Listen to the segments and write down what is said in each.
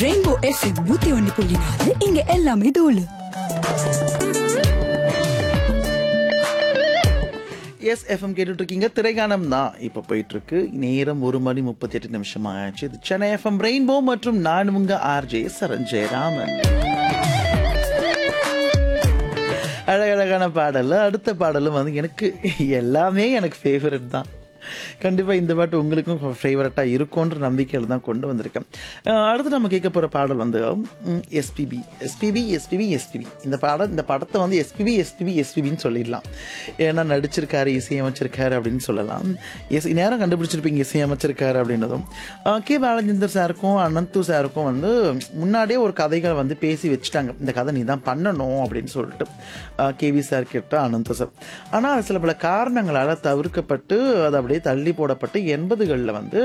rainbow FM நூத்தி ஒன்னு புள்ளி நாலு இங்க எல்லாமே தோலு எஸ் எஃப்எம் கேட்டுட்டு இருக்கீங்க திரைகானம் தான் இப்போ போயிட்டு இருக்கு நேரம் ஒரு மணி முப்பத்தி எட்டு நிமிஷம் ஆயிடுச்சு இது சென்னை எஃப்எம் ரெயின்போ மற்றும் நான் உங்க ஆர்ஜே சரஞ்சயராமன் அழகழகான பாடல் அடுத்த பாடலும் வந்து எனக்கு எல்லாமே எனக்கு ஃபேவரட் தான் கண்டிப்பாக இந்த பாட்டு உங்களுக்கும் ஃபேவரட்டாக இருக்கும்ன்ற நம்பிக்கையில் தான் கொண்டு வந்திருக்கேன் அஹ் அடுத்து நம்ம கேட்க போகிற பாடல் வந்து எஸ்பிபி எஸ்பிபி எஸ்பிபி எஸ்பிபி இந்த பாடல் இந்த படத்தை வந்து எஸ்பிபி எஸ்பிபி எஸ்பிபின்னு சொல்லிடலாம் ஏன்னா நடிச்சிருக்காரு இசையமைச்சிருக்காரு அப்படின்னு சொல்லலாம் எஸ் நேரம் கண்டுபிடிச்சிருப்பீங்க இசையமைச்சிருக்காரு அப்படின்னதும் அஹ் கே பாலச்சந்தர் சாருக்கும் அனந்து சாருக்கும் வந்து முன்னாடியே ஒரு கதைகளை வந்து பேசி வச்சுட்டாங்க இந்த கதை நீ தான் பண்ணணும் அப்படின்னு சொல்லிட்டு கேவி சார் கிட்ட அனந்த சார் ஆனால் சில பல காரணங்களால் தவிர்க்கப்பட்டு அது அப்படியே தள்ளி போடப்பட்டு எண்பதுகளில் வந்து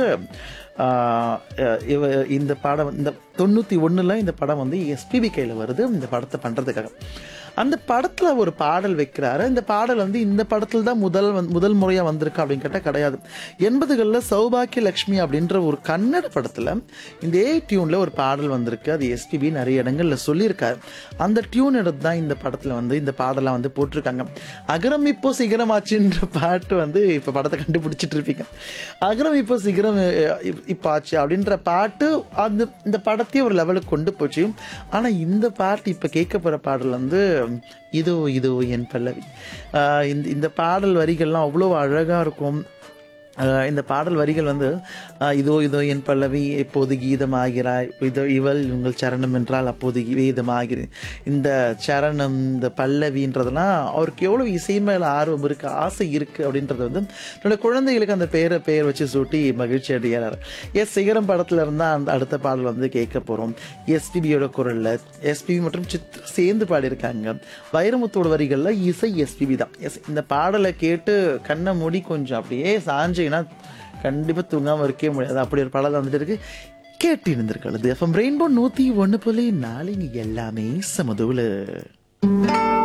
ஆஹ், இவ இந்த படம் இந்த தொண்ணூற்றி ஒன்றில் இந்த படம் வந்து எஸ்பிபி கையில் வருது இந்த படத்தை பண்ணுறதுக்காக அந்த படத்தில் ஒரு பாடல் வைக்கிறாரு இந்த பாடல் வந்து இந்த படத்தில் தான் முதல் வந்து- முதல் முறையாக வந்திருக்கு அப்படின்னு கேட்டால் கிடையாது எண்பதுகளில் சௌபாக்கிய லக்ஷ்மி அப்படின்ற ஒரு கன்னட படத்தில் இந்த ஏ டியூனில் ஒரு பாடல் வந்திருக்கு அது எஸ்பிபி நிறைய இடங்களில் சொல்லியிருக்காரு அந்த டியூன் எடுத்து தான் இந்த படத்தில் வந்து இந்த பாடலாம் வந்து போட்டிருக்காங்க அகரம் இப்போ சிகரமாச்சுன்ற பாட்டு வந்து இப்போ படத்தை கண்டுபிடிச்சிட்டு இருப்பீங்க அகரம் இப்போ சிகரம் அஹ், இப்- இப்போ ஆச்சு அப்படின்ற பாட்டு அந்த இந்த படத்தையே ஒரு லெவலுக்கு கொண்டு போச்சு ஆனால் இந்த பாட்டு இப்போ கேட்க போகிற பாடல் வந்து இதோ இதோ என் பல்லவி ஆஹ் இந்த இந்த பாடல் வரிகள்லாம் அவ்வளோ அழகாக இருக்கும் ஆஹ் இந்த பாடல் வரிகள் வந்து ஆஹ் இதோ இதோ என் பல்லவி எப்போது கீதமாகிறாய் இதோ இவள் உங்கள் சரணம் என்றால் அப்போது வேதமாகிறேன் இந்த சரணம் இந்த பல்லவின்றதெல்லாம் அவருக்கு எவ்வளோ இசை மேலே ஆர்வம் இருக்குது ஆசை இருக்குது அப்படின்றது வந்து என்னோட குழந்தைகளுக்கு அந்த பேரை பெயர் வச்சு சூட்டி மகிழ்ச்சி அடைகிறார் எஸ் சிகரம் படத்துல இருந்தால் அந்த அடுத்த பாடல் வந்து கேட்க போகிறோம் எஸ்பிபியோட குரலில் எஸ்பிபி மற்றும் சித்ரா சேர்ந்து பாடியிருக்காங்க வைரமுத்தோட வரிகளில் இசை எஸ்பிபி தான் எஸ் இந்த பாடலை கேட்டு கண்ணை மூடி கொஞ்சம் அப்படியே சாஞ்சீங்கன்னா கண்டிப்பாக தூங்காமல் இருக்கவே முடியாது அப்படி ஒரு பாடல் வந்துட்டு இருக்கு கேட்டு இருந்திருக்கிறது எஃப்எம் ரெயின்போ நூற்றி ஒன்று புள்ளி நாலு இங்க எல்லாமே சமதுவில்